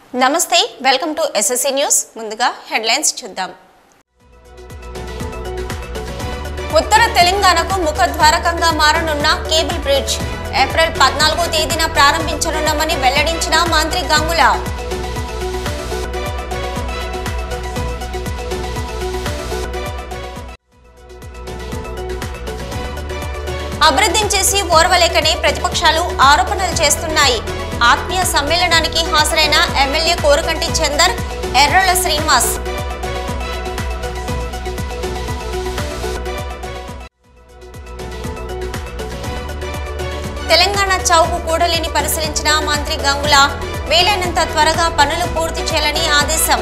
నమస్తే welcome to SSC news ముందుగా headlines చూద్దాం ఉత్తర తెలంగాణకు ముఖద్వారకంగా మారనున్న కేబుల్ బ్రిడ్జ్ ఏప్రిల్ పద్నాలుగో తేదీన ప్రారంభించనున్నామని వెల్లడించిన మంత్రి గంగుల అభివృద్ధిని చేసి ఓర్వలేకనే ప్రతిపక్షాలు ఆరోపణలు చేస్తున్నాయి ఆత్మీయ సమ్మేళనానికి హాజరైన ఎమ్మెల్యే కోరుకంటి చందర్ ఎర్రల శ్రీనివాస్ తెలంగాణ చౌకు కూడలిని పరిశీలించిన మంత్రి గంగుల వీలైనంత త్వరగా పనులు పూర్తి చేయాలని ఆదేశం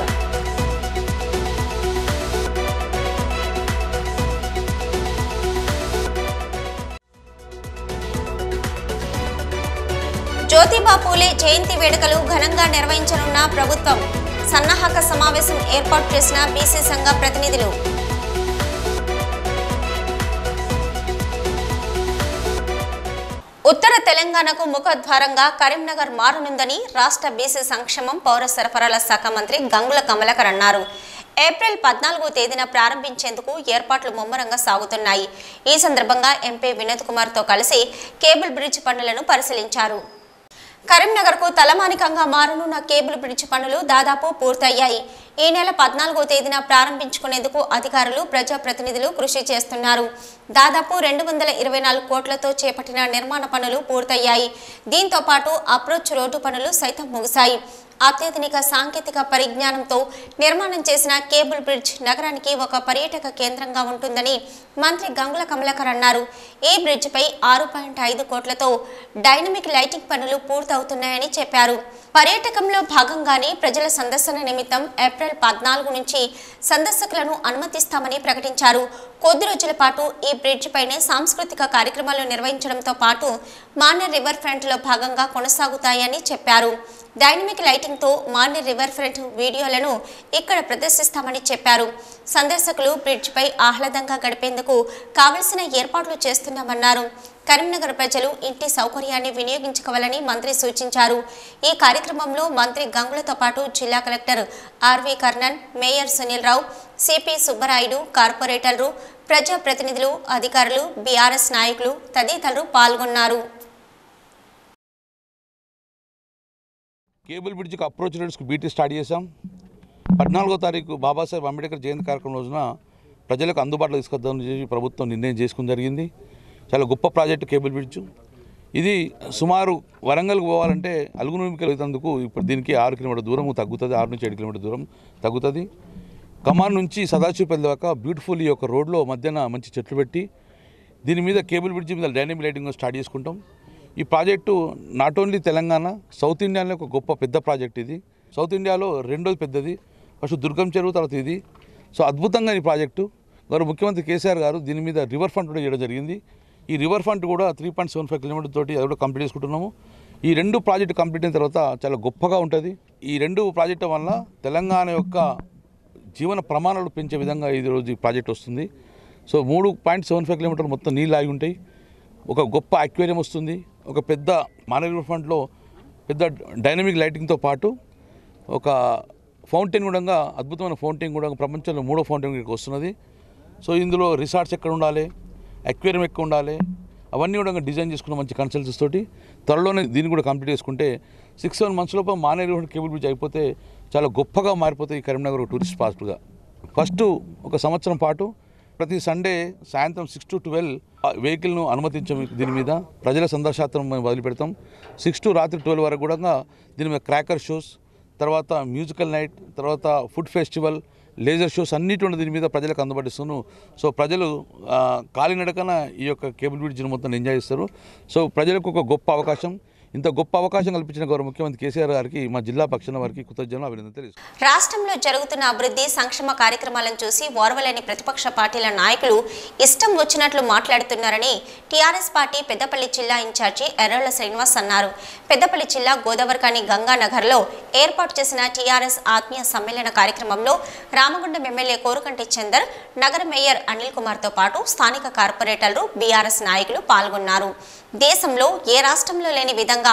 జ్యోతిబా పూలే జయంతి వేడుకలు ఘనంగా నిర్వహించనున్న ప్రభుత్వం సన్నాహక సమావేశం ఏర్పాటు చేసిన బీసీ సంఘ ప్రతినిధులు ఉత్తర తెలంగాణకు ముఖద్వారంగా కరీంనగర్ మారనుందని రాష్ట్ర బీసీ సంక్షేమం పౌర సరఫరాల శాఖ మంత్రి గంగుల కమలకర్ అన్నారు ఏప్రిల్ పద్నాలుగో తేదీన ప్రారంభించేందుకు ఏర్పాట్లు ముమ్మరంగా సాగుతున్నాయి ఈ సందర్భంగా ఎంపీ వినోద్ కుమార్తో కలిసి కేబుల్ బ్రిడ్జ్ పనులను పరిశీలించారు కరీంనగర్కు తలమానికంగా మారనున్న కేబుల్ బ్రిడ్జ్ పనులు దాదాపు పూర్తయ్యాయి ఈ నెల పద్నాలుగో తేదీన ప్రారంభించుకునేందుకు అధికారులు ప్రజాప్రతినిధులు కృషి చేస్తున్నారు దాదాపు రెండు వందల ఇరవై నాలుగు కోట్లతో చేపట్టిన నిర్మాణ పనులు పూర్తయ్యాయి దీంతో పాటు అప్రోచ్ రోడ్డు పనులు సైతం ముగిశాయి అత్యాధునిక సాంకేతిక పరిజ్ఞానంతో నిర్మాణం చేసిన కేబుల్ బ్రిడ్జ్ నగరానికి ఒక పర్యాటక కేంద్రంగా ఉంటుందని మంత్రి గంగుల కమలాకర్ అన్నారు ఈ బ్రిడ్జిపై ఆరు పాయింట్ ఐదు కోట్లతో డైనమిక్ లైటింగ్ పనులు పూర్తవుతున్నాయని చెప్పారు పర్యాటకంలో భాగంగానే ప్రజల సందర్శన నిమిత్తం ఏప్రిల్ పద్నాలుగు నుంచి సందర్శకులను అనుమతిస్తామని ప్రకటించారు కొద్ది రోజుల పాటు ఈ బ్రిడ్జ్ పైనే సాంస్కృతిక కార్యక్రమాలు నిర్వహించడంతో పాటు మానేర్ రివర్ ఫ్రంట్ లో భాగంగా కొనసాగుతాయని చెప్పారు డైనమిక్ లైటింగ్ తో మానేర్ రివర్ ఫ్రంట్ వీడియోలను ఇక్కడ ప్రదర్శిస్తామని చెప్పారు సందర్శకులు బ్రిడ్జ్ పై ఆహ్లాదంగా గడిపేందుకు కావలసిన ఏర్పాట్లు చేస్తున్నామన్నారు కరీంనగర్ ప్రజలు ఇంటి సౌకర్యాన్ని వినియోగించుకోవాలని మంత్రి సూచించారు ఈ కార్యక్రమంలో మంత్రి గంగులతో పాటు జిల్లా collector RV Karnan mayor Sunil Rao CP Subbarayudu కార్పొరేటర్లు ప్రజాప్రతినిధులు అధికారులు బీఆర్ఎస్ నాయకులు తదితరులు పాల్గొన్నారు కేబుల్ బ్రిడ్జ్కి అప్రోచ్ రోడ్స్కి బీటీ స్టార్ట్ చేశాం పద్నాలుగో తారీఖు బాబాసాహెబ్ అంబేద్కర్ జయంతి కార్యక్రమం రోజున ప్రజలకు అందుబాటులో తీసుకొద్దామని చెప్పి ప్రభుత్వం నిర్ణయం చేసుకుని జరిగింది చాలా గొప్ప ప్రాజెక్టు కేబుల్ బ్రిడ్జ్ ఇది సుమారు వరంగల్కి పోవాలంటే అలుగునూమికి వెళ్తేందుకు ఇప్పుడు దీనికి ఆరు కిలోమీటర్ దూరం తగ్గుతుంది ఆరు నుంచి ఏడు కిలోమీటర్ దూరం తగ్గుతుంది కమాన్ నుంచి సదాశివపల్లి దాకా బ్యూటిఫుల్ ఈ యొక్క రోడ్లో మధ్యన మంచి చెట్లు పెట్టి దీని మీద కేబుల్ బ్రిడ్జ్ మీద డైనమిక్ లైటింగ్ స్టార్ట్ చేసుకుంటాం ఈ project not only Telangana south ఇండియాలో ఒక గొప్ప పెద్ద ప్రాజెక్ట్ ఇది సౌత్ ఇండియాలో రెండోది పెద్దది ఫస్ట్ దుర్గం చెరువు తర్వాత ఇది సో అద్భుతంగా ఈ ప్రాజెక్టు గౌరవ ముఖ్యమంత్రి కేసీఆర్ గారు దీని మీద రివర్ ఫ్రంట్ కూడా చేయడం జరిగింది ఈ రివర్ ఫ్రంట్ కూడా three point seven five kilometre తోటి అది కూడా కంప్లీట్ చేసుకుంటున్నాము ఈ రెండు ప్రాజెక్టు కంప్లీట్ అయిన తర్వాత చాలా గొప్పగా ఉంటుంది ఈ రెండు ప్రాజెక్టు వల్ల తెలంగాణ యొక్క జీవన ప్రమాణాలు పెంచే విధంగా ఈ రోజు ఈ ప్రాజెక్ట్ వస్తుంది సో మూడు పాయింట్ సెవెన్ ఫైవ్ కిలోమీటర్లు మొత్తం నీళ్ళు ఆగి ఉంటాయి ఒక గొప్ప అక్వేరియం వస్తుంది ఒక పెద్ద మానవ ఫ్రంట్లో పెద్ద డైనమిక్ లైటింగ్తో పాటు ఒక ఫౌంటైన్ కూడా అద్భుతమైన ఫౌంటైన్ కూడా ప్రపంచంలో మూడో ఫౌంటైన్ ఇక్కడికి వస్తున్నది సో ఇందులో రిసార్ట్స్ ఎక్కడ ఉండాలి అక్వేరియం ఎక్కడ ఉండాలి అవన్నీ కూడా డిజైన్ చేసుకున్న మంచి కన్సల్టెన్స్ తోటి త్వరలోనే దీన్ని కూడా కంప్లీట్ చేసుకుంటే సిక్స్ సెవెన్ మంత్స్ లోపు మానేరు కేబుల్ బ్రిడ్జ్ అయిపోతే చాలా గొప్పగా మారిపోతాయి ఈ కరీంనగర్ ఒక టూరిస్ట్ స్పాట్గా ఫస్ట్ ఒక సంవత్సరం పాటు ప్రతి సండే సాయంత్రం సిక్స్ టు ట్వెల్వ్ వెహికల్ను అనుమతించాం దీని మీద ప్రజల సందర్శాత్రం మేము వదిలిపెడతాం సిక్స్ టు రాత్రి ట్వెల్వ్ వరకు కూడా దీని మీద క్రాకర్ షోస్ తర్వాత మ్యూజికల్ నైట్ తర్వాత ఫుడ్ ఫెస్టివల్ లేజర్ షోస్ అన్నిటి ఉన్న దీని మీద ప్రజలకు అందుబాటిస్తున్నాను సో ప్రజలు ఆ, కాలినడకన ఈ యొక్క కేబుల్ బ్రిడ్జ్ని మొత్తం ఎంజాయ్ చేస్తారు సో ప్రజలకు ఒక గొప్ప అవకాశం ఇంత గొప్ప అవకాశం కల్పించిన గౌరవ ముఖ్యమంత్రి కేసీఆర్ గారికి మా జిల్లా పక్షాన వారికి కృతజ్ఞతలు అభినందన తెలుసు రాష్ట్రంలో జరుగుతున్న అభివృద్ధి సంక్షేమ కార్యక్రమాలను చూసి ఓర్వలేని ప్రతిపక్ష పార్టీల నాయకులు ఇష్టం వచ్చినట్లు మాట్లాడుతున్నారని టీఆర్ఎస్ పార్టీ పెద్దపల్లి జిల్లా ఇన్ఛార్జి ఎర్రళ్ల శ్రీనివాస్ అన్నారు పెద్దపల్లి జిల్లా గోదావరికాని గంగానగర్లో ఏర్పాటు చేసిన టీఆర్ఎస్ ఆత్మీయ సమ్మేళన కార్యక్రమంలో రామగుండం ఎమ్మెల్యే కోరుకంటి చందర్ నగర మేయర్ అనిల్ కుమార్తో పాటు స్థానిక కార్పొరేటర్లు బీఆర్ఎస్ నాయకులు పాల్గొన్నారు దేశంలో ఏ రాష్ట్రంలో లేని విధంగా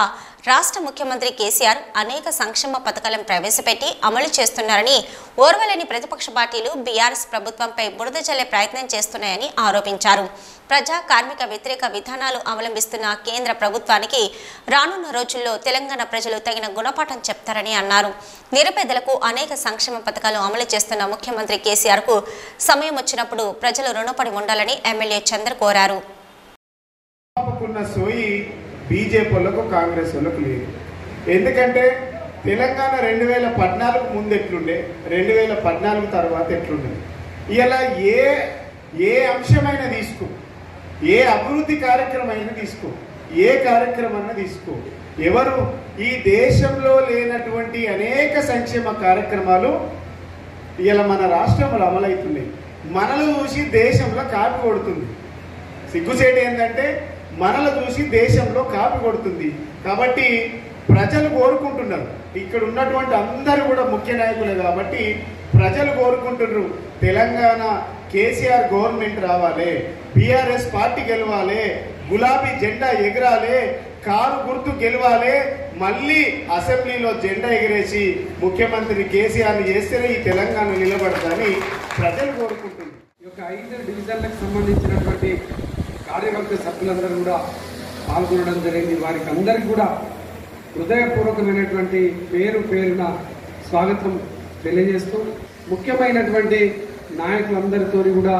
రాష్ట్ర ముఖ్యమంత్రి కేసీఆర్ అనేక సంక్షేమ పథకాలను ప్రవేశపెట్టి అమలు చేస్తున్నారని ఓర్వలేని ప్రతిపక్ష పార్టీలు బీఆర్ఎస్ ప్రభుత్వంపై బురద చల్లే ప్రయత్నం చేస్తున్నాయని ఆరోపించారు ప్రజా కార్మిక వ్యతిరేక విధానాలు అవలంబిస్తున్న కేంద్ర ప్రభుత్వానికి రానున్న రోజుల్లో తెలంగాణ ప్రజలు తగిన గుణపాఠం చెప్తారని అన్నారు నిరుపేదలకు అనేక సంక్షేమ పథకాలు అమలు చేస్తున్న ముఖ్యమంత్రి కేసీఆర్ కు సమయం వచ్చినప్పుడు ప్రజలు రుణపడి ఉండాలని ఎమ్మెల్యే చంద్ర కోరారు ఆపుకున్న సోయి బీజేపీ వాళ్ళకు కాంగ్రెస్ వాళ్ళకు లేదు ఎందుకంటే తెలంగాణ రెండు వేల పద్నాలుగు ముందు ఎట్లుండే రెండు వేల పద్నాలుగు తర్వాత ఎట్లుండే ఇలా ఏ ఏ అంశమైనా తీసుకో ఏ అభివృద్ధి కార్యక్రమం అయినా తీసుకో ఏ కార్యక్రమం అయినా తీసుకో ఎవరు ఈ దేశంలో లేనటువంటి అనేక సంక్షేమ కార్యక్రమాలు ఇలా మన రాష్ట్రంలో అమలవుతున్నాయి మనల్ని చూసి దేశంలో కాపీ కొడుతుంది సిగ్గుసేటి ఏంటంటే మనల్ని చూసి దేశంలో కాపీ కొడుతుంది కాబట్టి ప్రజలు కోరుకుంటున్నారు ఇక్కడ ఉన్నటువంటి అందరూ కూడా ముఖ్య నాయకులే కాబట్టి ప్రజలు కోరుకుంటున్నారు తెలంగాణ కేసీఆర్ గవర్నమెంట్ రావాలి బీఆర్ఎస్ పార్టీ గెలవాలి గులాబీ జెండా ఎగరాలి కారు గుర్తు గెలవాలి మళ్ళీ అసెంబ్లీలో జెండా ఎగిరేసి ముఖ్యమంత్రి కేసీఆర్ని చేస్తేనే ఈ తెలంగాణ నిలబడదని ప్రజలు కోరుకుంటున్నారు ఈ యొక్క ఐదు డివిజన్లకు సంబంధించినటువంటి కార్యవర్గ సభ్యులందరూ కూడా పాల్గొనడం జరిగింది వారికి అందరికీ కూడా హృదయపూర్వకమైనటువంటి పేరు పేరున స్వాగతం తెలియజేస్తూ ముఖ్యమైనటువంటి నాయకులందరితో కూడా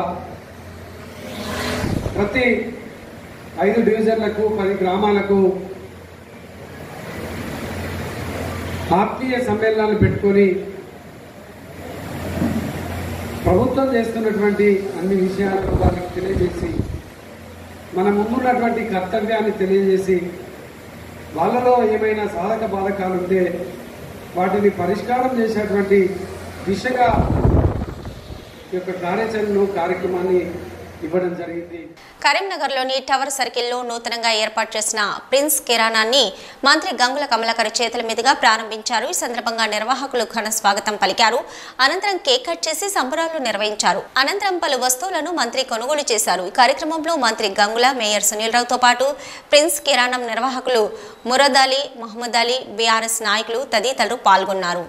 ప్రతి ఐదు డివిజన్లకు పది గ్రామాలకు ఆత్మీయ సమ్మేళనాలు పెట్టుకొని ప్రభుత్వం చేస్తున్నటువంటి అన్ని విషయాలను వారికి తెలియజేసి మన ముందున్నటువంటి కర్తవ్యాన్ని తెలియజేసి వాళ్ళలో ఏమైనా సాధక బాధకాలు ఉంటే వాటిని పరిష్కారం చేసేటువంటి దిశగా ఈ యొక్క కార్యాచరణను కార్యక్రమాన్ని ఇవ్వడం జరిగింది కరీంనగర్లోని టవర్ సర్కిల్లో నూతనంగా ఏర్పాటు చేసిన ప్రిన్స్ కిరాణాన్ని మంత్రి గంగుల కమలాకర్ చేతుల మీదుగా ప్రారంభించారు ఈ సందర్భంగా నిర్వాహకులు ఘన స్వాగతం పలికారు అనంతరం కేక్ కట్ చేసి సంబరాలు నిర్వహించారు అనంతరం పలు వస్తువులను మంత్రి కొనుగోలు చేశారు ఈ కార్యక్రమంలో మంత్రి గంగుల మేయర్ సునీల్ రావుతో పాటు ప్రిన్స్ కిరాణం నిర్వాహకులు మురద్ అలీ మహమ్మద్ అలీ బీఆర్ఎస్ నాయకులు తదితరులు పాల్గొన్నారు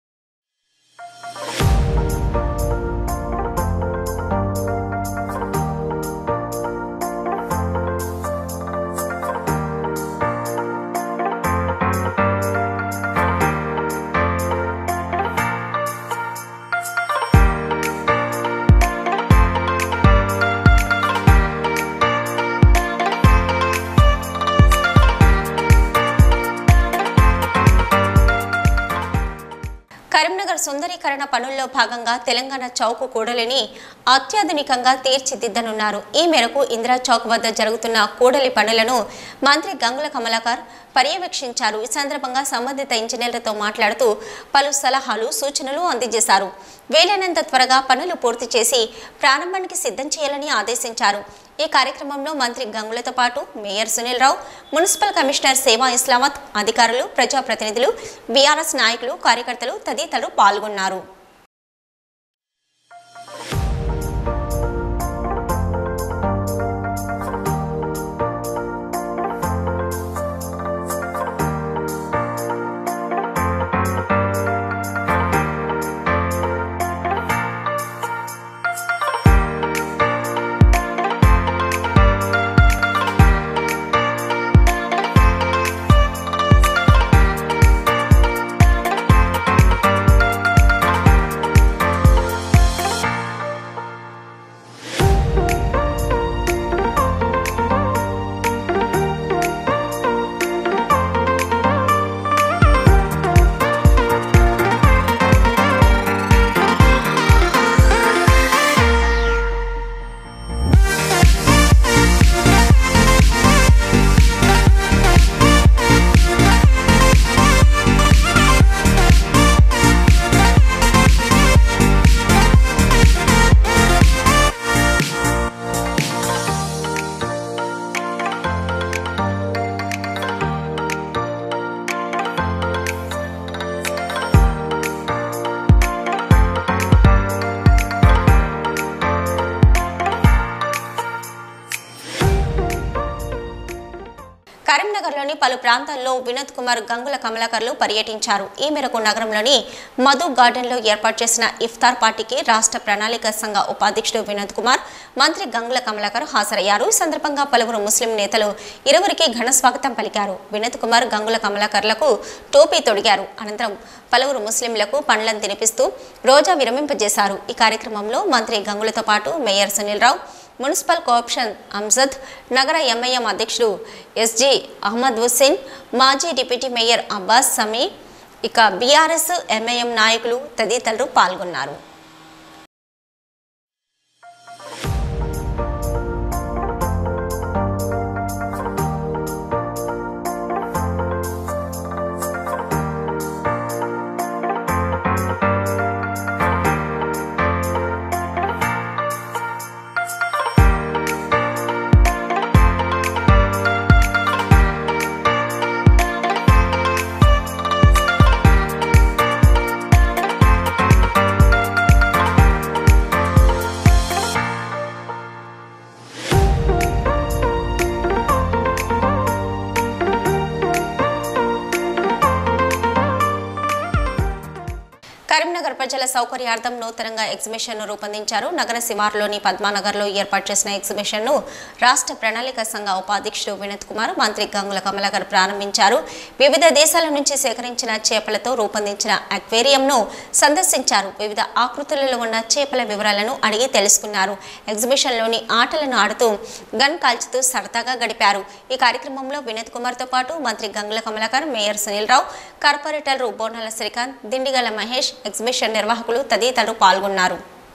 కరీంనగర్ సుందరీకరణ పనుల్లో భాగంగా తెలంగాణ చౌక్ కూడలిని అత్యాధునికంగా తీర్చిదిద్దనున్నారు ఈ మేరకు ఇందిరా చౌక్ వద్ద జరుగుతున్న కూడలి పనులను మంత్రి గంగుల కమలాకర్ పర్యవేక్షించారు ఈ సందర్భంగా సంబంధిత ఇంజనీర్లతో మాట్లాడుతూ పలు సలహాలు సూచనలు అందజేశారు వీలైనంత త్వరగా పనులు పూర్తి చేసి ప్రారంభానికి సిద్ధం చేయాలని ఆదేశించారు ఈ కార్యక్రమంలో మంత్రి గంగులతో పాటు mayor Sunil Rao municipal commissioner Seva Islamat అధికారులు ప్రజాప్రతినిధులు బీఆర్ఎస్ నాయకులు కార్యకర్తలు తదితరులు పాల్గొన్నారు కరీంనగర్లోని పలు ప్రాంతాల్లో వినోద్ కుమార్ గంగుల కమలాకర్లు పర్యటించారు ఈ మేరకు నగరంలోని మధు గార్డెన్లో ఏర్పాటు చేసిన ఇఫ్తార్ పార్టీకి రాష్ట్ర ప్రణాళిక సంఘ ఉపాధ్యక్షుడు వినోద్ కుమార్ మంత్రి గంగుల కమలాకర్ హాజరయ్యారు ఈ సందర్భంగా పలువురు ముస్లిం నేతలు ఇరువురికి ఘన స్వాగతం పలికారు వినోద్ కుమార్ గంగుల కమలాకర్లకు టోపీ తొడిగారు అనంతరం పలువురు ముస్లింలకు పండ్లను తినిపిస్తూ రోజా విరమింపజేశారు ఈ కార్యక్రమంలో మంత్రి గంగులతో పాటు mayor Sunil Rao municipal cooption Amjad నగర ఎంఐఎం అధ్యక్షుడు ఎస్జి అహ్మద్ హుస్సేన్ మాజీ డిప్యూటీ మేయర్ అబ్బాస్ సమీ ఇక బీఆర్ఎస్ ఎంఐఎం నాయకులు తదితరులు పాల్గొన్నారు కరీంనగర్ ప్రజల సౌకర్యార్థం నూతనంగా ఎగ్జిబిషన్ ను రూపొందించారు నగర శివార్లోని పద్మానగర్లో ఏర్పాటు చేసిన ఎగ్జిబిషన్ ను రాష్ట్ర ప్రణాళిక సంఘ ఉపాధ్యక్షుడు వినోద్ కుమార్ మంత్రి గంగుల కమలాకర్ ప్రారంభించారు వివిధ దేశాల నుంచి సేకరించిన చేపలతో రూపొందించిన అక్వేరియం ను సందర్శించారు వివిధ ఆకృతులలో ఉన్న చేపల వివరాలను అడిగి తెలుసుకున్నారు ఎగ్జిబిషన్లోని ఆటలను ఆడుతూ గన్ కాల్చుతూ సరదాగా గడిపారు ఈ కార్యక్రమంలో వినోద్ కుమార్తో పాటు మంత్రి గంగుల కమలాకర్ మేయర్ సునీల్ రావు కార్పొరేటర్లు బోనాల శ్రీకాంత్ దిండిగల మహేష్ ఎగ్జిబిషన్ నిర్వాహకులు తదితరులు పాల్గొన్నారు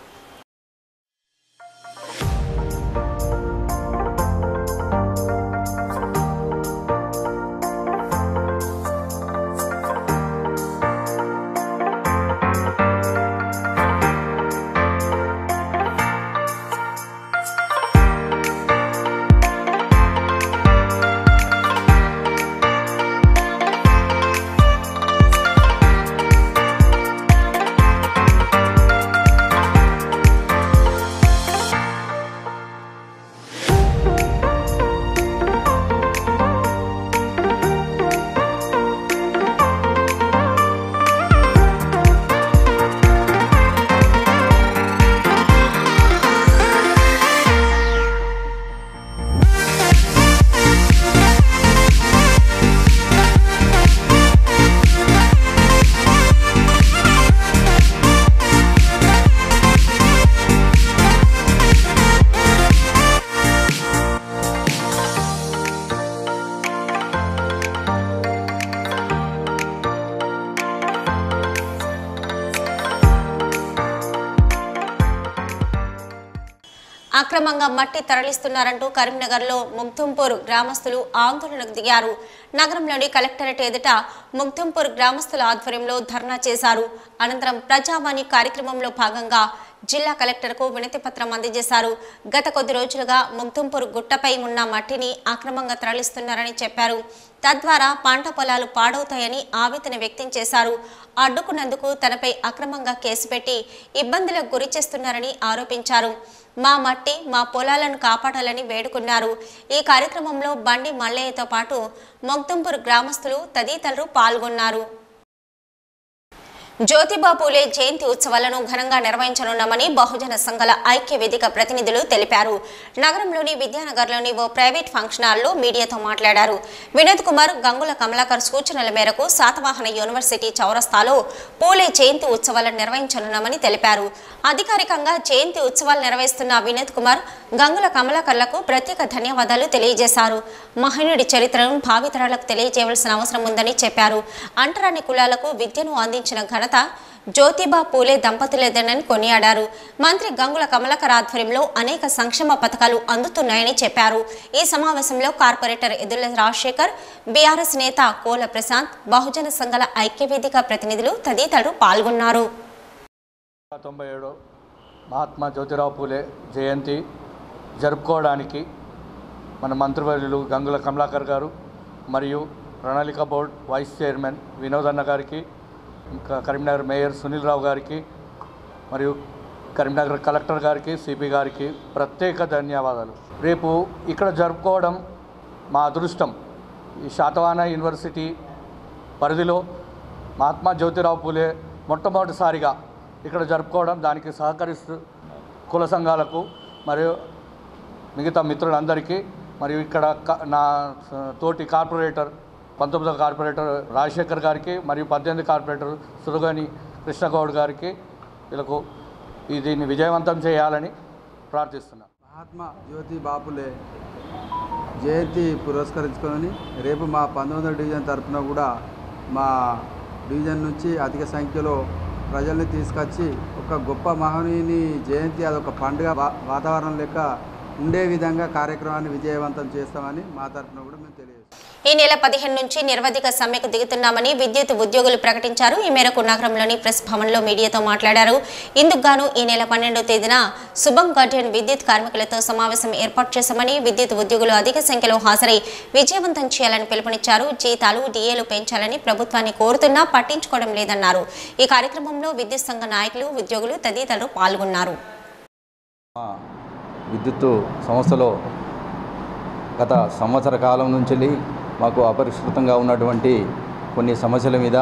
అక్రమంగా మట్టి తరలిస్తున్నారంటూ కరీంనగర్లో ముగ్ధంపూర్ గ్రామస్తులు ఆందోళనకు దిగారు నగరంలోని కలెక్టరేట్ ఎదుట ముగ్ధంపూర్ గ్రామస్తుల ఆధ్వర్యంలో ధర్నా చేశారు అనంతరం ప్రజావాణి కార్యక్రమంలో భాగంగా జిల్లా కలెక్టర్కు వినతి పత్రం అందజేశారు గత కొద్ది రోజులుగా ముగ్ధంపూర్ గుట్టపై ఉన్న మట్టిని అక్రమంగా తరలిస్తున్నారని చెప్పారు తద్వారా పంట పొలాలు పాడవుతాయని ఆవేదన వ్యక్తం చేశారు అడ్డుకున్నందుకు తనపై అక్రమంగా కేసు పెట్టి ఇబ్బందులకు గురి చేస్తున్నారని ఆరోపించారు మా మట్టి మా పొలాలను కాపాడాలని వేడుకున్నారు ఈ కార్యక్రమంలో బండి మల్లయ్యతో పాటు మొగ్దుంపూర్ గ్రామస్తులు తదితరులు పాల్గొన్నారు జ్యోతిబా పూలే జయంతి ఉత్సవాలను ఘనంగా నిర్వహించనున్నామని బహుజన సంఘాల ఐక్య వేదిక ప్రతినిధులు తెలిపారు నగరంలోని విద్యానగర్లోని ఓ ప్రైవేట్ ఫంక్షన్ హాల్లో మీడియాతో మాట్లాడారు వినోద్ కుమార్ గంగుల కమలాకర్ సూచనల మేరకు శాతవాహన యూనివర్సిటీ చౌరస్తాలో పూలే జయంతి ఉత్సవాలను నిర్వహించనున్నామని తెలిపారు అధికారికంగా జయంతి ఉత్సవాలు నిర్వహిస్తున్న వినోద్ కుమార్ గంగుల కమలాకర్లకు ప్రత్యేక ధన్యవాదాలు తెలియజేశారు మహనీయుడి చరిత్రను భావితరాలకు తెలియజేయవలసిన అవసరం ఉందని చెప్పారు అంటరాని కులాలకు విద్యను అందించిన ఘనత జ్యోతిబా పూలే దంపతులేదనని కొనియాడారు మంత్రి గంగుల కమలకర్ ఆధ్వర్యంలో అనేక సంక్షేమ పథకాలు అందుతున్నాయని చెప్పారు ఈ సమావేశంలో కార్పొరేటర్ ఎదుల రాజశేఖర్ బీఆర్ఎస్ నేత కోల ప్రశాంత్ బహుజన సంఘాల ఐక్యవేదిక ప్రతినిధులు తదితరులు పాల్గొన్నారు తొంభై ఏడు మహాత్మా జ్యోతిరావు పూలే జయంతి జరుపుకోవడానికి మన మంత్రివర్యులు గంగుల కమలాకర్ గారు మరియు ప్రణాళిక బోర్డ్ వైస్ చైర్మన్ వినోద్ అన్న గారికి ఇంకా కరీంనగర్ మేయర్ సునీల్ రావు గారికి మరియు కరీంనగర్ కలెక్టర్ గారికి సిపి గారికి ప్రత్యేక ధన్యవాదాలు రేపు ఇక్కడ జరుపుకోవడం మా అదృష్టం ఈ శాతవాహన యూనివర్సిటీ పరిధిలో మహాత్మా జ్యోతిరావు పూలే మొట్టమొదటిసారిగా ఇక్కడ జరుపుకోవడం దానికి సహకరిస్తూ కుల సంఘాలకు మరియు మిగతా మిత్రులందరికీ మరియు ఇక్కడ క- నా స- తోటి కార్పొరేటర్ పంతొమ్మిదవ కార్పొరేటర్ రాజశేఖర్ గారికి మరియు పద్దెనిమిది కార్పొరేటర్ సురగని కృష్ణగౌడ్ గారికి వీళ్ళకు ఈ దీన్ని విజయవంతం చేయాలని ప్రార్థిస్తున్నాను మహాత్మా జ్యోతి బాపులే జయంతి పురస్కరించుకొని రేపు మా పంతొమ్మిదవ డివిజన్ తరఫున కూడా మా డివిజన్ నుంచి అధిక సంఖ్యలో ప్రజల్ని తీసుకొచ్చి ఒక గొప్ప మహనీయుని జయంతి అదొక పండుగ వా- వాతావరణం లెక్క ఉండే విధంగా కార్యక్రమాన్ని విజయవంతం చేస్తామని మా తరఫున కూడా మేము తెలియజేస్తాం ఈ నెల పదిహేను నుంచి నిరవధిక సమ్మెకు దిగుతున్నామని విద్యుత్ ఉద్యోగులు ప్రకటించారు ఈ మేరకు నగరంలోని ప్రెస్ భవన్లో మీడియాతో మాట్లాడారు ఇందుకు గాను ఈ నెల పన్నెండో తేదీన శుభం గార్డెన్ విద్యుత్ కార్మికులతో సమావేశం ఏర్పాటు చేశామని విద్యుత్ ఉద్యోగులు అధిక సంఖ్యలో హాజరై విజయవంతం చేయాలని పిలుపునిచ్చారు జీతాలు డిఏలు పెంచాలని ప్రభుత్వాన్ని కోరుతున్నా పట్టించుకోవడం లేదన్నారు ఈ కార్యక్రమంలో విద్యుత్ సంఘ నాయకులు ఉద్యోగులు తదితరులు పాల్గొన్నారు మా విద్యుత్తు సంస్థలో గత సంవత్సర కాలం నుంచి మాకు అపరిష్కృతంగా ఉన్నటువంటి కొన్ని సమస్యల మీద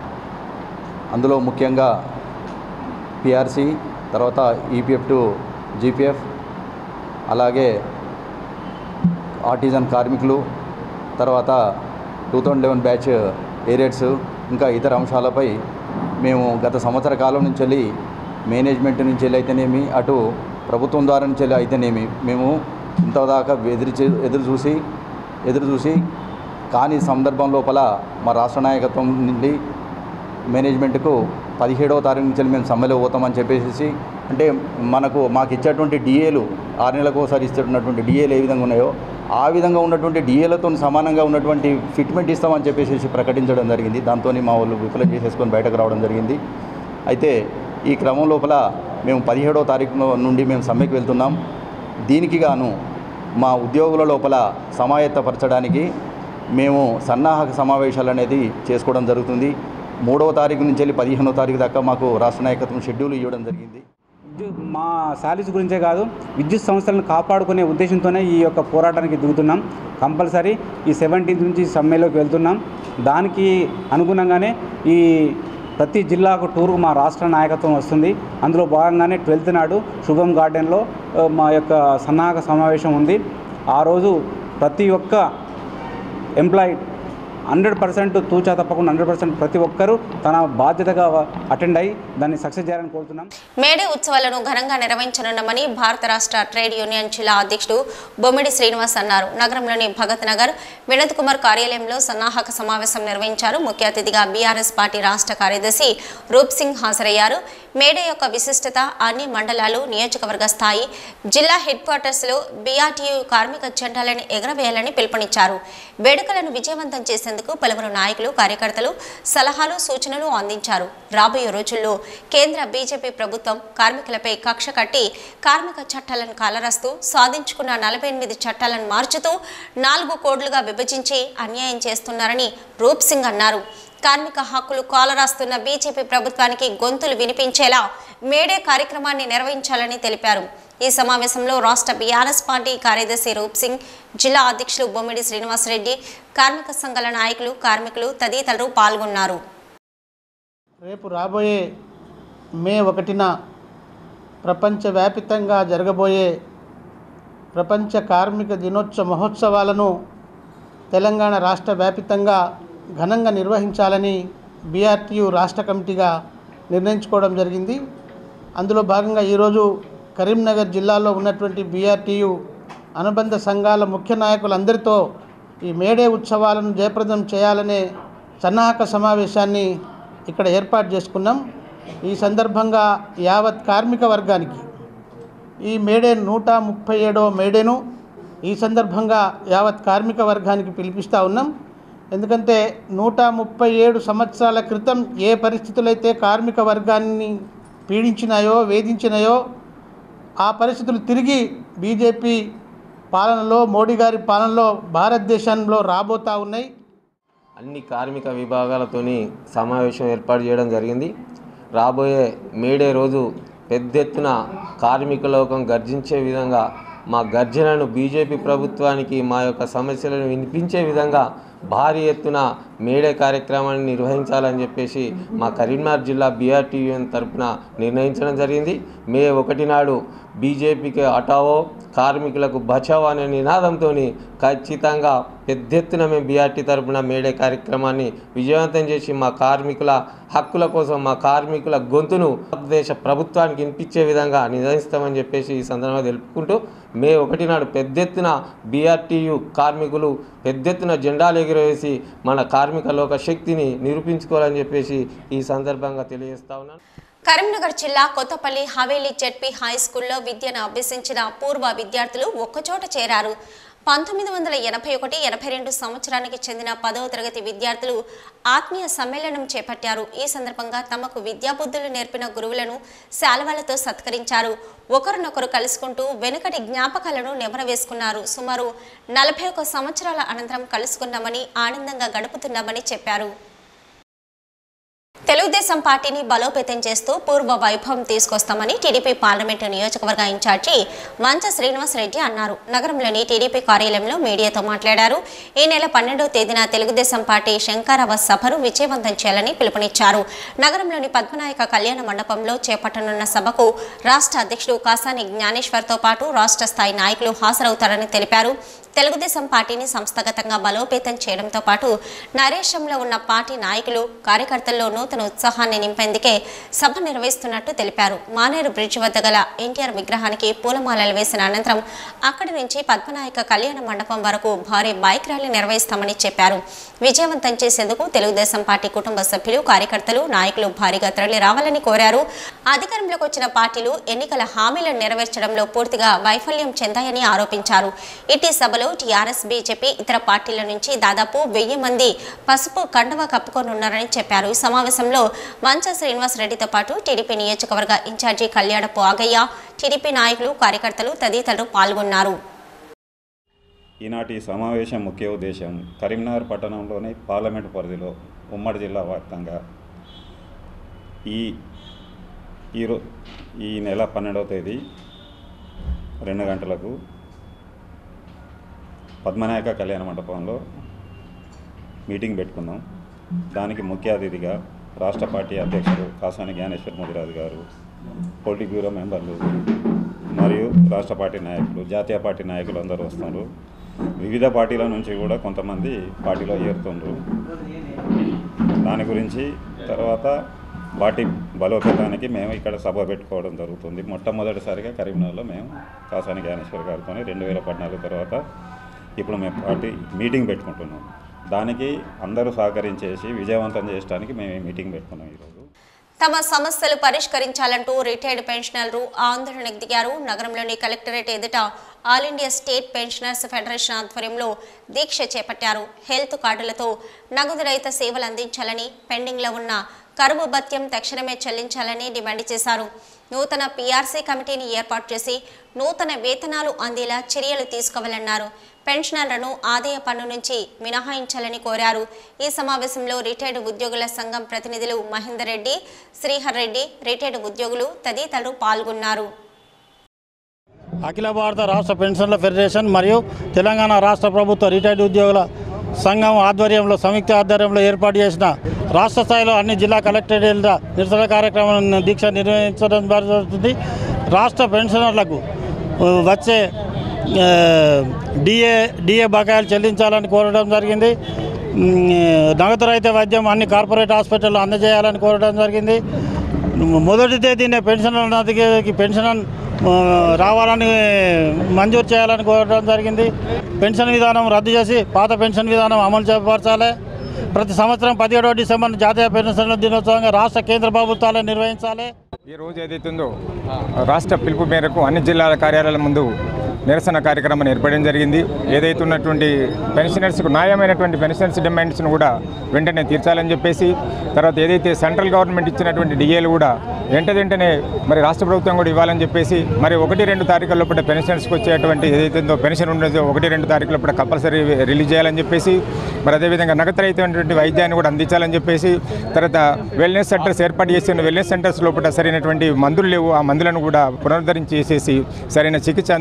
అందులో ముఖ్యంగా పిఆర్సి తర్వాత ఈపీఎఫ్ టు జీపీఎఫ్ అలాగే ఆర్టిజన్ కార్మికులు తర్వాత two thousand eleven batch arrears ఇంకా ఇతర అంశాలపై మేము గత సంవత్సర కాలం నుంచి వెళ్ళి మేనేజ్మెంట్ నుంచి వెళ్ళి అయితేనేమి అటు ప్రభుత్వం ద్వారా నుంచి వెళ్ళి అయితేనేమి మేము ఇంతదాకా ఎదురు చే- ఎదురు చూసి ఎదురు చూసి కాని సందర్భం లోపల మా రాష్ట్ర నాయకత్వం నుండి మేనేజ్మెంట్కు పదిహేడవ తారీఖు నుంచి మేము సమ్మెలో పోతామని చెప్పేసి అంటే మనకు మాకు ఇచ్చేటువంటి డిఏలు ఆరు నెలలకు ఒకసారి ఇస్తున్నటువంటి డిఏలు ఏ విధంగా ఉన్నాయో ఆ విధంగా ఉన్నటువంటి డిఏలతో సమానంగా ఉన్నటువంటి ఫిట్మెంట్ ఇస్తామని చెప్పేసి ప్రకటించడం జరిగింది దాంతో మా వాళ్ళు విఫలం చేసేసుకొని బయటకు రావడం జరిగింది అయితే ఈ క్రమం లోపల మేము పదిహేడవ తారీఖు నుండి మేము సమ్మెకి వెళ్తున్నాం దీనికి గాను మా ఉద్యోగుల లోపల సమాయత్తపరచడానికి మేము సన్నాహక సమావేశాలు అనేది చేసుకోవడం జరుగుతుంది మూడవ తారీఖు నుంచి వెళ్ళి పదిహేనవ తారీఖు దాకా మాకు రాష్ట్ర నాయకత్వం షెడ్యూల్ ఇవ్వడం జరిగింది విద్యుత్ మా శాలీస్ గురించే కాదు విద్యుత్ సంస్థలను కాపాడుకునే ఉద్దేశంతోనే ఈ యొక్క పోరాటానికి దిగుతున్నాం కంపల్సరీ ఈ సెవెంటీన్త్ నుంచి సమ్మెలోకి వెళ్తున్నాం దానికి అనుగుణంగానే ఈ ప్రతి జిల్లాకు టూర్ మా రాష్ట్ర నాయకత్వం వస్తుంది అందులో భాగంగానే ట్వెల్త్ నాడు శుభం గార్డెన్లో ఆ, మా యొక్క సన్నాహక సమావేశం ఉంది ఆ రోజు ప్రతి ఒక్క ఎంప్లాయీ హండ్రెడ్ పర్సెంట్ తూచా తప్పకుండా హండ్రెడ్ పర్సెంట్ ప్రతి ఒక్కరూ తన బాధ్యతగా అటెండ్ అయ్యి దాన్ని సక్సెస్ చేయాలని కోరుతున్నాం మేడే ఉత్సవాలను ఘనంగా నిర్వహించనున్నామని భారత రాష్ట్ర ట్రేడ్ యూనియన్ జిల్లా అధ్యక్షుడు బొమ్మిడి శ్రీనివాస్ అన్నారు నగరంలోని భగత్ నగర్ వినోద్ కుమార్ కార్యాలయంలో సన్నాహక సమావేశం నిర్వహించారు ముఖ్య అతిథిగా బీఆర్ఎస్ పార్టీ రాష్ట్ర కార్యదర్శి రూప్ సింగ్ హాజరయ్యారు మేడే యొక్క విశిష్టత అన్ని మండలాలు నియోజకవర్గ స్థాయి జిల్లా హెడ్ క్వార్టర్స్లో బీఆర్టీయూ కార్మిక జెండాలను ఎగరవేయాలని పిలుపునిచ్చారు వేడుకలను విజయవంతం చేసేందుకు పలువురు నాయకులు కార్యకర్తలు సలహాలు సూచనలు అందించారు రాబోయే రోజుల్లో కేంద్ర బీజేపీ ప్రభుత్వం కార్మికులపై కక్ష కట్టి కార్మిక చట్టాలను కాలరాస్తూ సాధించుకున్న నలభై ఎనిమిది చట్టాలను మార్చుతూ నాలుగు కోడ్లుగా విభజించి అన్యాయం చేస్తున్నారని రూప్ సింగ్ అన్నారు కార్మిక హక్కులు కాలరాస్తున్న బీజేపీ ప్రభుత్వానికి గొంతులు వినిపించేలా మేడే కార్యక్రమాన్ని నిర్వహించాలని తెలిపారు ఈ సమావేశంలో రాష్ట్ర బీఆర్ఎస్ పార్టీ కార్యదర్శి రూప్ సింగ్ జిల్లా అధ్యక్షులు బొమ్మిడి శ్రీనివాసరెడ్డి కార్మిక సంఘాల నాయకులు కార్మికులు తదితరులు పాల్గొన్నారు రేపు రాబోయే మే ఒకటిన ప్రపంచవ్యాపితంగా జరగబోయే ప్రపంచ కార్మిక దినోత్సవ మహోత్సవాలను తెలంగాణ రాష్ట్ర వ్యాపితంగా ఘనంగా నిర్వహించాలని బీఆర్టీయు రాష్ట్ర కమిటీగా నిర్ణయించుకోవడం జరిగింది అందులో భాగంగా ఈరోజు కరీంనగర్ జిల్లాలో ఉన్నటువంటి బీఆర్టీయు అనుబంధ సంఘాల ముఖ్య నాయకులందరితో ఈ మేడే ఉత్సవాలను జయప్రదం చేయాలనే సన్నాహక సమావేశాన్ని ఇక్కడ ఏర్పాటు చేసుకున్నాం ఈ సందర్భంగా యావత్ కార్మిక వర్గానికి ఈ మేడే నూట ముప్పై ఏడవ మేడేను ఈ సందర్భంగా యావత్ కార్మిక వర్గానికి పిలిపిస్తూ ఉన్నాం ఎందుకంటే నూట ముప్పై ఏడు సంవత్సరాల క్రితం ఏ పరిస్థితులైతే కార్మిక వర్గాన్ని పీడించినాయో వేధించినాయో ఆ పరిస్థితులు తిరిగి బీజేపీ పాలనలో మోడీ గారి పాలనలో భారతదేశంలో రాబోతూ ఉన్నాయి అన్ని కార్మిక విభాగాలతోని సమావేశం ఏర్పాటు చేయడం జరిగింది రాబోయే మేడే రోజు పెద్ద ఎత్తున కార్మిక లోకం గర్జించే విధంగా మా గర్జనను బీజేపీ ప్రభుత్వానికి మా యొక్క సమస్యలను వినిపించే విధంగా భారీ ఎత్తున మేడే కార్యక్రమాన్ని నిర్వహించాలని చెప్పేసి మా కరీంనగర్ జిల్లా బీఆర్టీయూఎన్ తరపున నిర్ణయించడం జరిగింది మే ఒకటి నాడు బీజేపీకి అటావో కార్మికులకు బచావో అనే నినాదంతో ఖచ్చితంగా పెద్ద ఎత్తున మేము బీఆర్టీ తరపున మేడే కార్యక్రమాన్ని విజయవంతం చేసి మా కార్మికుల హక్కుల కోసం మా కార్మికుల గొంతును భారతదేశ ప్రభుత్వానికి వినిపించే విధంగా నిర్వహిస్తామని చెప్పేసి ఈ సందర్భంగా తెలుపుకుంటూ మే ఒకటి నాడు పెద్ద ఎత్తున బీఆర్టీయు కార్మికులు పెద్ద ఎత్తున జెండాలు ఎగురవేసి మన కార్మిక లోక శక్తిని నిరూపించుకోవాలని చెప్పేసి ఈ సందర్భంగా తెలియజేస్తా ఉన్నాను కరీంనగర్ జిల్లా కొత్తపల్లి హవేలీ జెడ్పీ హై స్కూల్లో విద్యను అభ్యసించిన పూర్వ విద్యార్థులు ఒక్కచోట చేరారు పంతొమ్మిది వందల ఎనభై ఒకటి ఎనభై రెండు సంవత్సరానికి చెందిన పదవ తరగతి విద్యార్థులు ఆత్మీయ సమ్మేళనం చేపట్టారు ఈ సందర్భంగా తమకు విద్యాబుద్ధులు నేర్పిన గురువులను శాలువాలతో సత్కరించారు ఒకరినొకరు కలుసుకుంటూ వెనుకటి జ్ఞాపకాలను నెమరవేసుకున్నారు సుమారు నలభై ఒక సంవత్సరాల అనంతరం కలుసుకున్నామని ఆనందంగా గడుపుతున్నామని చెప్పారు తెలుగుదేశం పార్టీని బలోపేతం చేస్తూ పూర్వ వైభవం తీసుకొస్తామని టీడీపీ పార్లమెంటు నియోజకవర్గ ఇన్ఛార్జి మంచ శ్రీనివాస్ రెడ్డి అన్నారు నగరంలోని టీడీపీ కార్యాలయంలో మీడియాతో మాట్లాడారు ఈ నెల పన్నెండవ తేదీన తెలుగుదేశం పార్టీ శంకరవ సభను విజయవంతం చేయాలని పిలుపునిచ్చారు నగరంలోని పద్మనాయక కళ్యాణ మండపంలో చేపట్టనున్న సభకు రాష్ట్ర అధ్యక్షుడు కాసాని జ్ఞానేశ్వర్తో పాటు రాష్ట్ర స్థాయి నాయకులు హాజరవుతారని తెలిపారు తెలుగుదేశం పార్టీని సంస్థాగతంగా బలోపేతం చేయడంతో పాటు నరేశంలో ఉన్న పార్టీ నాయకులు కార్యకర్తల్లో నూతన ఉత్సాహాన్ని నింపేందుకే సభ నిర్వహిస్తున్నట్టు తెలిపారు మానేరు బ్రిడ్జ్ వద్ద గల ఎన్టీఆర్ విగ్రహానికి పూలమాలలు వేసిన అనంతరం అక్కడి నుంచి పద్మనాయక కళ్యాణ మండపం వరకు భారీ బైక్ ర్యాలీ నిర్వహిస్తామని చెప్పారు విజయవంతం చేసేందుకు తెలుగుదేశం పార్టీ కుటుంబ సభ్యులు కార్యకర్తలు నాయకులు భారీగా తరలి రావాలని కోరారు అధికారంలోకి వచ్చిన పార్టీలు ఎన్నికల హామీలను నెరవేర్చడంలో పూర్తిగా వైఫల్యం చెందాయని ఆరోపించారు ఇటీ సభలో టీఆర్ఎస్ బీజేపీ ఇతర పార్టీల నుంచి దాదాపు వెయ్యి మంది పసుపు కండువా కప్పుకొనున్నారని చెప్పారు ఈ సమావేశంలో మంచ శ్రీనివాస్ రెడ్డితో పాటు టీడీపీ నియోజకవర్గ ఇన్ఛార్జి కళ్యాణపు ఆగయ్య టీడీపీ నాయకులు కార్యకర్తలు తదితరులు పాల్గొన్నారు ఈనాటి సమావేశం ముఖ్య ఉద్దేశం కరీంనగర్ పట్టణంలోని పార్లమెంట్ పరిధిలో ఉమ్మడి జిల్లా వ్యాప్తంగా ఈ ఈరో ఈ నెల పన్నెండవ తేదీ రెండు గంటలకు పద్మనాయక కళ్యాణ మండపంలో మీటింగ్ పెట్టుకున్నాం దానికి ముఖ్య అతిథిగా రాష్ట్ర పార్టీ అధ్యక్షుడు కాసాని జ్ఞానేశ్వర్ ముదిరాజు గారు పొలిటిక్ బ్యూరో మెంబర్లు మరియు రాష్ట్ర పార్టీ నాయకులు జాతీయ పార్టీ నాయకులు అందరూ వస్తున్నారు వివిధ పార్టీల నుంచి కూడా కొంతమంది పార్టీలో చేరుతుండ్రు దాని గురించి తర్వాత పార్టీ బలోపేతానికి మేము ఇక్కడ సభ పెట్టుకోవడం జరుగుతుంది మొట్టమొదటిసారిగా కరీంనగర్లో మేము కాసాని జ్ఞానేశ్వర్ గారితో రెండు వేల పద్నాలుగు తర్వాత ఇప్పుడు మేము పార్టీ మీటింగ్ పెట్టుకుంటున్నాం దానికి అందరూ సహకరించేసి విజయవంతం చేయడానికి మేము ఈ మీటింగ్ పెట్టుకున్నాం ఈరోజు తమ సమస్యలు పరిష్కరించాలంటూ రిటైర్డ్ పెన్షనర్లు ఆందోళనకు దిగారు నగరంలోని కలెక్టరేట్ ఎదుట all India state pensioners federation ఆధ్వర్యంలో దీక్ష చేపట్టారు హెల్త్ కార్డులతో నగదు రహిత సేవలు అందించాలని పెండింగ్లో ఉన్న కరువు భత్యం తక్షణమే చెల్లించాలని డిమాండ్ చేశారు నూతన పీఆర్సీ కమిటీని ఏర్పాటు చేసి నూతన వేతనాలు అందేలా చర్యలు తీసుకోవాలన్నారు పెన్షనర్లను ఆదాయ పన్ను నుంచి మినహాయించాలని కోరారు ఈ సమావేశంలో రిటైర్డ్ ఉద్యోగుల సంఘం ప్రతినిధులు మహేందర్ రెడ్డి శ్రీహర్ రెడ్డి రిటైర్డ్ ఉద్యోగులు తదితరులు పాల్గొన్నారు అఖిల భారత రాష్ట్ర పెన్షన్ల ఫెడరేషన్ మరియు తెలంగాణ రాష్ట్ర ప్రభుత్వ రిటైర్డ్ ఉద్యోగుల సంఘం ఆధ్వర్యంలో సంయుక్త ఆధ్వర్యంలో ఏర్పాటు చేసిన రాష్ట్ర స్థాయిలో అన్ని జిల్లా కలెక్టరేట్ల నిరసన కార్యక్రమం దీక్ష నిర్వహించడం జరుగుతుంది రాష్ట్ర పెన్షనర్లకు ఆ, వచ్చే ఆ, డిఏ డిఏ బకాయిలు చెల్లించాలని కోరడం జరిగింది ఉమ్, నగదు రహిత వైద్యం అన్ని కార్పొరేట్ హాస్పిటల్లో అందజేయాలని కోరడం జరిగింది మొదటి తేదీనే పెన్షన్ ఉన్నదికి పెన్షన్ ఆ, రావాలని మంజూరు చేయాలని కోరడం జరిగింది పెన్షన్ విధానం రద్దు చేసి పాత పెన్షన్ విధానం అమలు చేపరచాలి ప్రతి సంవత్సరం పదిహేడవ డిసెంబర్ జాతీయ పెన్షన్ల దినోత్సవంగా రాష్ట్ర కేంద్ర ప్రభుత్వాలు నిర్వహించాలి ఈ రోజు ఏదైతుందో రాష్ట్ర పిలుపు మేరకు అన్ని జిల్లాల కార్యాలయాల ముందు నిరసన కార్యక్రమం ఏర్పడడం జరిగింది ఏదైతే ఉన్నటువంటి పెన్షనర్స్కు న్యాయమైనటువంటి పెన్షనర్స్ డిమాండ్స్ను కూడా వెంటనే తీర్చాలని చెప్పేసి తర్వాత ఏదైతే సెంట్రల్ గవర్నమెంట్ ఇచ్చినటువంటి డిఏలు కూడా వెంట వెంటనే మరి రాష్ట్ర ప్రభుత్వం కూడా ఇవ్వాలని చెప్పేసి మరి ఒకటి రెండు తారీఖుల లోపల పెన్షనర్స్కి వచ్చేటువంటి ఏదైతే ఉందో పెన్షన్ ఉండదో ఒకటి రెండు తారీఖుల లోపల కంపల్సరీ రిలీజ్ చేయాలని చెప్పేసి మరి అదేవిధంగా నగదు రహితమైనటువంటి వైద్యాన్ని కూడా అందించాలని చెప్పేసి తర్వాత వెల్నెస్ సెంటర్స్ ఏర్పాటు చేసిన వెల్నెస్ సెంటర్స్ లోపల సరైనటువంటి మందులు లేవు ఆ మందులను కూడా పునరుద్ధరించి చేసేసి సరైన చికిత్స అందజేసి తర్వాత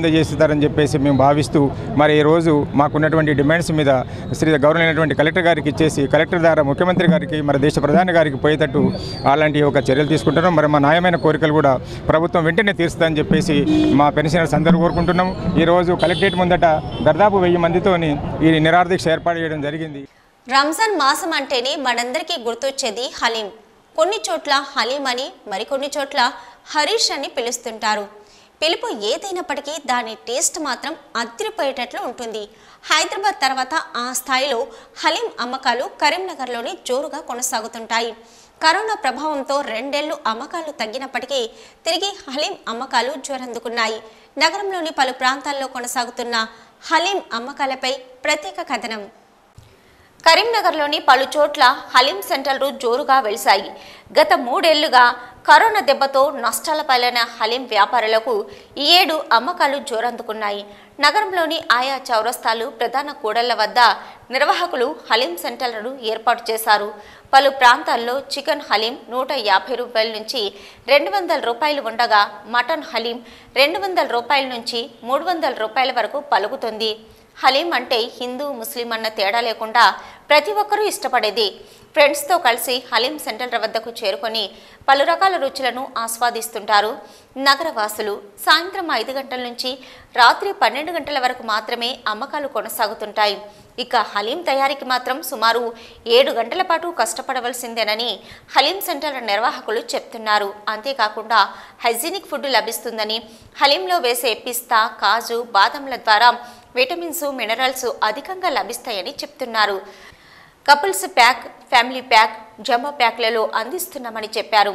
చేస్తారని చెప్పేసి మేము భావిస్తూ మరి ఈ రోజు మాకున్నటువంటి డిమాండ్స్ మీద శ్రీ గౌరవమైనటువంటి కలెక్టర్ గారికి ఇచ్చేసి కలెక్టర్ ద్వారా ముఖ్యమంత్రి గారికి మరి దేశ ప్రధాని గారికి పోయేటట్టు అలాంటి ఒక చర్యలు తీసుకుంటున్నాం మరి మా న్యాయమైన కోరికలు కూడా ప్రభుత్వం వెంటనే తీరుస్తుందని చెప్పేసి మా పెన్షనర్స్ అందరూ కోరుకుంటున్నాం ఈరోజు కలెక్టరేట్ ముందట దాదాపు వెయ్యి మందితోని ఈ నిరాదీక్ష ఏర్పాటు చేయడం జరిగింది రంజాన్ మాసం అంటేనే మనందరికీ గుర్తొచ్చేది హలీం కొన్ని చోట్ల హలీం అని మరికొన్ని చోట్ల హరీష్ అని పిలుస్తుంటారు పిలుపు ఏదైనప్పటికీ దాని టేస్ట్ మాత్రం అదిరిపోయేటట్లు ఉంటుంది హైదరాబాద్ తర్వాత ఆ స్థాయిలో హలీం అమ్మకాలు కరీంనగర్లోని జోరుగా కొనసాగుతుంటాయి కరోనా ప్రభావంతో రెండేళ్లు అమ్మకాలు తగ్గినప్పటికీ తిరిగి హలీం అమ్మకాలు జ్వరందుకున్నాయి నగరంలోని పలు ప్రాంతాల్లో కొనసాగుతున్న హలీం అమ్మకాలపై ప్రత్యేక కథనం కరీంనగర్లోని పలు చోట్ల హలీం సెంటర్లు జోరుగా వెలిశాయి గత మూడేళ్లుగా కరోనా దెబ్బతో నష్టాల పాలైన హలీం వ్యాపారులకు ఈ ఏడు అమ్మకాలు జోరందుకున్నాయి నగరంలోని ఆయా చౌరస్తాలు ప్రధాన కూడళ్ల వద్ద నిర్వాహకులు హలీం సెంటర్లను ఏర్పాటు చేశారు పలు ప్రాంతాల్లో చికెన్ హలీం నూట యాభై రూపాయల నుంచి రెండు వందల రూపాయలు ఉండగా మటన్ హలీం రెండు వందల రూపాయల నుంచి మూడు వందల రూపాయల వరకు పలుకుతుంది హలీం అంటే హిందూ ముస్లిం అన్న తేడా లేకుండా ప్రతి ఒక్కరూ ఇష్టపడేది ఫ్రెండ్స్తో కలిసి హలీం సెంటర్ల వద్దకు చేరుకొని పలు రకాల రుచులను ఆస్వాదిస్తుంటారు నగరవాసులు సాయంత్రం ఐదు గంటల నుంచి రాత్రి పన్నెండు గంటల వరకు మాత్రమే అమ్మకాలు కొనసాగుతుంటాయి ఇక హలీం తయారీకి మాత్రం సుమారు ఏడు గంటల పాటు కష్టపడవలసిందేనని హలీం సెంటర్ల నిర్వాహకులు చెప్తున్నారు అంతేకాకుండా హైజీనిక్ ఫుడ్ లభిస్తుందని హలీంలో వేసే పిస్తా కాజు బాదంల ద్వారా విటమిన్స్ మినరల్స్ అధికంగా లభిస్తాయని చెప్తున్నారు couples pack family pack jumbo ప్యాక్లలో అందిస్తున్నామని చెప్పారు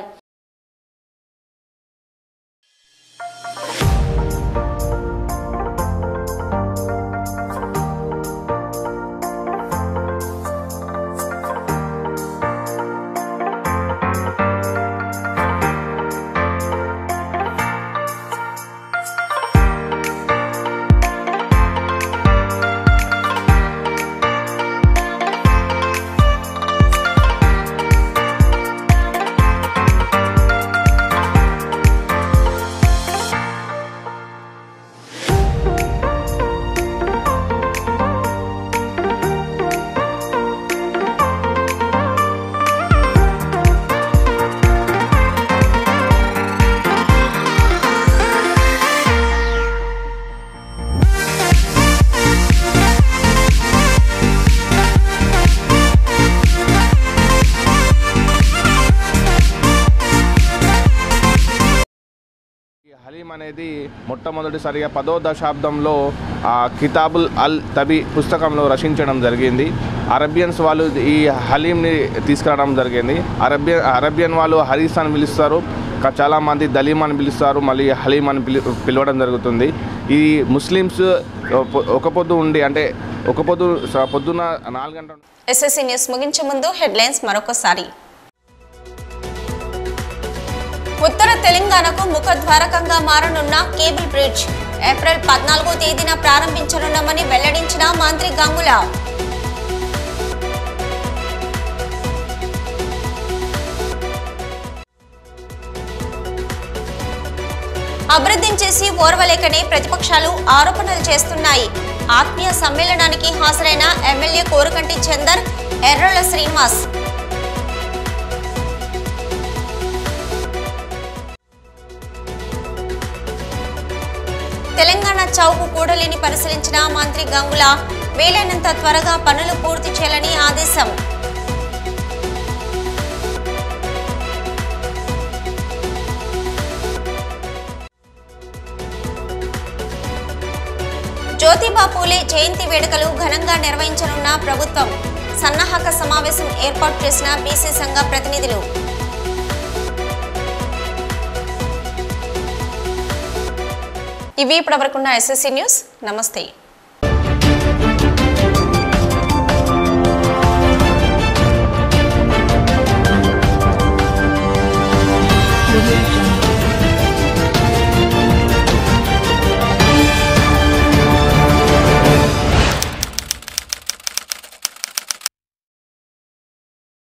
హలీం అనేది మొట్టమొదటిసారిగా పదో దశాబ్దంలో ఆ, కితాబుల్ అల్ తబి పుస్తకంలో రచించడం జరిగింది అరబియన్స్ వాళ్ళు ఈ హలీంని తీసుకురావడం జరిగింది అరబియన్ అరబియన్ వాళ్ళు హరీస్ అని పిలుస్తారు క- చాలామంది దలీం అని పిలుస్తారు మళ్ళీ హలీం అని పిలి పిలవడం జరుగుతుంది ఈ ముస్లిమ్స్ ఒక- ఒక పొద్దు ఉండి అంటే ఒక పొద్దు స- పొద్దున నాలుగు గంటల ఎస్ఎస్సీ న్యూస్ ముగించే ముందు హెడ్లైన్స్ మరొకసారి ఉత్తర తెలంగాణకు ముఖద్వారకంగా మారనున్న కేబుల్ బ్రిడ్జ్ ఏప్రిల్ పద్నాలుగో తేదీన ప్రారంభించనున్నామని వెల్లడించిన మంత్రి గంగుల అభివృద్ధిని చేసి ఓర్వలేకనే ప్రతిపక్షాలు ఆరోపణలు చేస్తున్నాయి ఆత్మీయ సమ్మేళనానికి హాజరైన ఎమ్మెల్యే కోరుకంటి చందర్ ఎర్రల శ్రీనివాస్ తెలంగాణ చౌకు కూడలిని పరిశీలించిన మంత్రి గంగుల వీలైనంత త్వరగా పనులు పూర్తి చేయాలని ఆదేశం జ్యోతిబా పూలే జయంతి వేడుకలు ఘనంగా నిర్వహించనున్న ప్రభుత్వం సన్నాహక సమావేశం ఏర్పాటు చేసిన బీసీ సంఘ ప్రతినిధులు ఇవి ఇప్పటివరకున్న ఎస్ఎస్సీ న్యూస్ నమస్తే